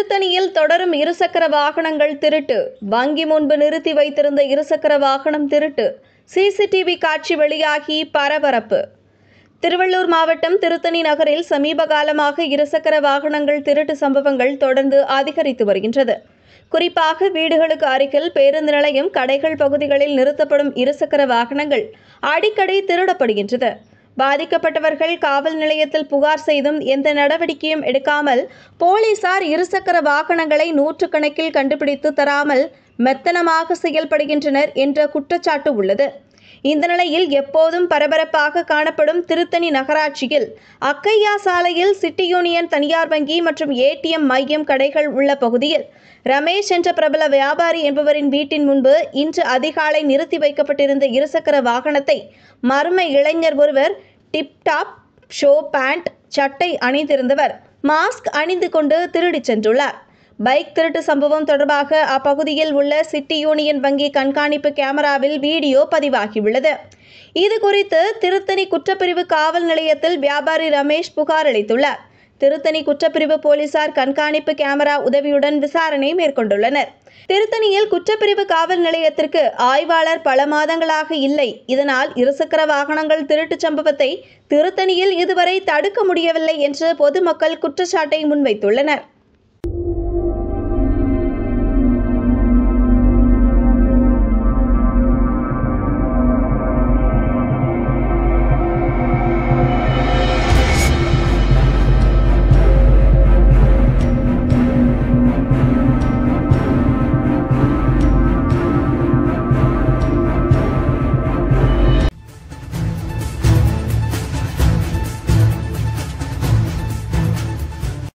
திருத்தணியில் தொடரும் இருசக்கர வாகனங்கள் திருட்டு வங்கி முன்பு நிறுத்தி வைத்திருந்த இருசக்கர வாகனம் திருட்டு சிசிடிவி காட்சி வெளியாகி பரபரப்பு திருவள்ளூர் மாவட்டம் திருத்தணி நகரில் சமீப காலமாக இருசக்கர வாகனங்கள் திருட்டு சம்பவங்கள் தொடர்ந்து அதிகரித்து வருகின்றது குறிப்பாக வீடுகளுக்கு அருகில் பேருந்து நிலையம் கடைகள் பகுதிகளில் நிறுத்தப்படும் இருசக்கர வாகனங்கள் அடிக்கடி திருடப்படுகின்றது பாதிக்கப்பட்டவர்கள் காவல் நிலையத்தில் புகார் செய்தும் எந்த நடவடிக்கையும் எடுக்காமல் போலீசார் இருசக்கர வாகனங்களை நூற்றுக்கணக்கில் கண்டுபிடித்து தராமல் மெத்தனமாக செயல்படுகின்றனர் என்ற குற்றச்சாட்டு உள்ளது இந்த நிலையில் எப்போதும் பரபரப்பாக காணப்படும் திருத்தணி நகராட்சியில் அக்கையா சாலையில் சிட்டி யூனியன் தனியார் வங்கி மற்றும் ஏடிஎம் மையம் கடைகள் உள்ள பகுதியில் ரமேஷ் என்ற பிரபல வியாபாரி என்பவரின் வீட்டின் முன்பு இன்று அதிகாலை நிறுத்தி வைக்கப்பட்டிருந்த இருசக்கர வாகனத்தை மர்ம இளைஞர் ஒருவர் டிப்டாப் ஷோ பேண்ட் சட்டை அணிந்திருந்தவர் மாஸ்க் அணிந்து கொண்டு திருடிச் சென்றுள்ளார் பைக் திருட்டு சம்பவம் தொடர்பாக அப்பகுதியில் உள்ள சிட்டி யூனியன் வங்கி கண்காணிப்பு கேமராவில் வீடியோ பதிவாகியுள்ளது இது குறித்து திருத்தணி குற்றப்பிரிவு காவல் நிலையத்தில் வியாபாரி ரமேஷ் புகார் அளித்துள்ளார் திருத்தணி குற்றப்பிரிவு போலீசார் கண்காணிப்பு கேமரா உதவியுடன் விசாரணை மேற்கொண்டுள்ளனர் திருத்தணியில் குற்றப்பிரிவு காவல் நிலையத்திற்கு ஆய்வாளர் பல மாதங்களாக இல்லை இதனால் இருசக்கர வாகனங்கள் திருட்டுச் சம்பவத்தை திருத்தணியில் இதுவரை தடுக்க முடியவில்லை என்று பொதுமக்கள் குற்றச்சாட்டை முன்வைத்துள்ளனர்